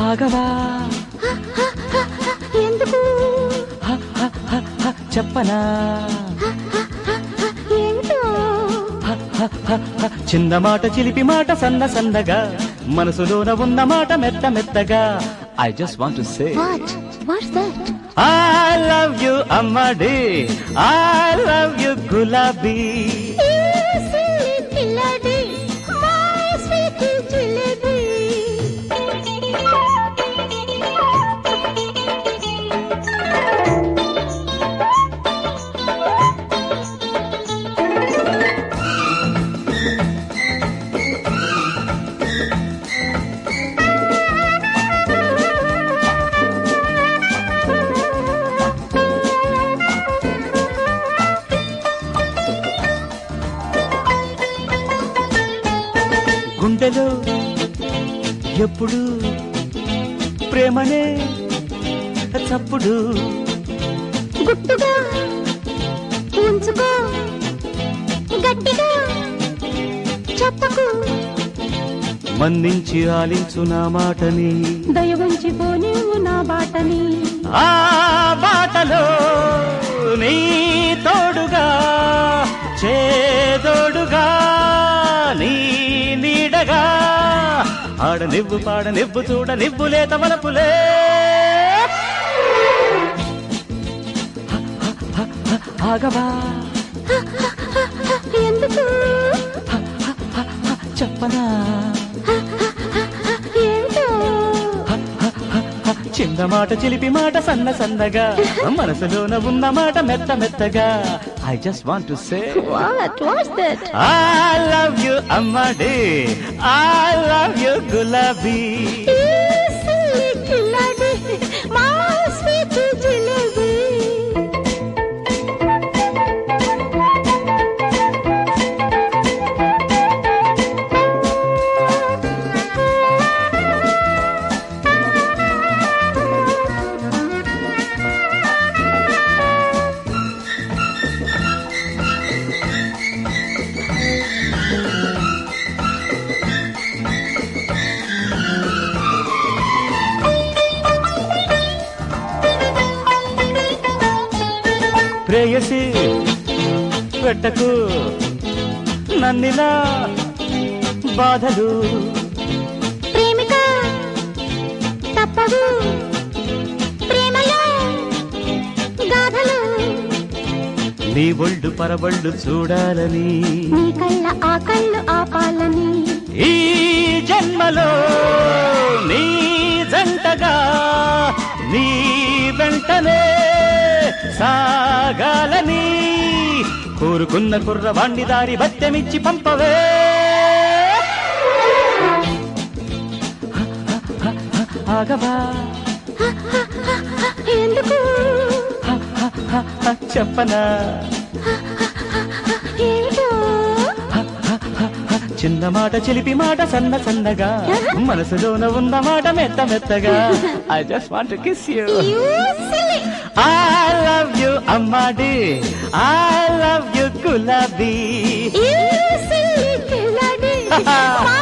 ఆగవా ఎందుకు హ, హ, హ, హ, చెప్పనా ఏంటో హ, హ, హ, హ, చిన్న మాట చిలిపి మాట సన్న సన్నగా మనసులోన ఉన్న మాట మెత్త మెత్తగా I just want to say what what's that I love you అమ్మడి ఐ లవ్ యు గులాబీ పిల్లడి మై స్వీట్ జిలేబీ గుండెలో ఎప్పుడు ప్రేమనే చప్పుడు గుట్టుగా ఉంచుకో గట్టిగా చెప్పకు మన్నించి ఆలించు నా మాటని దయ ఉంచిపోనివు నా బాటని ఆ బాటలో నీ తోడుగా చేదోడుగా నీ నీడగా ఆడ నివ్వు పాడ నివ్వు చూడ నివ్వు లేత వలపులే ఆగవా ఎందుకు చెప్పనా ఏంటో చిన్న మాట చిలిపి మాట సన్న సన్నగా మనసులోన ఉన్న మాట మెత్త మెత్తగా I just want to say what what's that I love you, Amadi. I love you, Gulabi. పిల్లడి మా స్వీట్ జిలేబీ ప్రేయసి పెట్టకు నన్నిలా బాధలు ప్రేమిక తప్పదు ప్రేమలో గాథలు నీ ఒళ్ళు పరబళ్ళు చూడాలని నీ కళ్ళ ఆ కళ్ళు ఆపాలని ఈ జన్మలో నీ జంటగా నీ వెంటనే సాగాలని కోరుకున్న కుర్రవాణ్ణి దారి భత్యమిచ్చి పంపవే ఆగవా ఎందుకు చెప్పనా ఏమిటో చిన్న మాట చిలిపి మాట సన్న సన్నగా మనసులోన ఉన్న మాట మెత్త మెత్తగా I just want kiss you You silly. I love you అమ్మాడి ఐ లవ్ యు గులాబీ You silly పిల్లడి. మా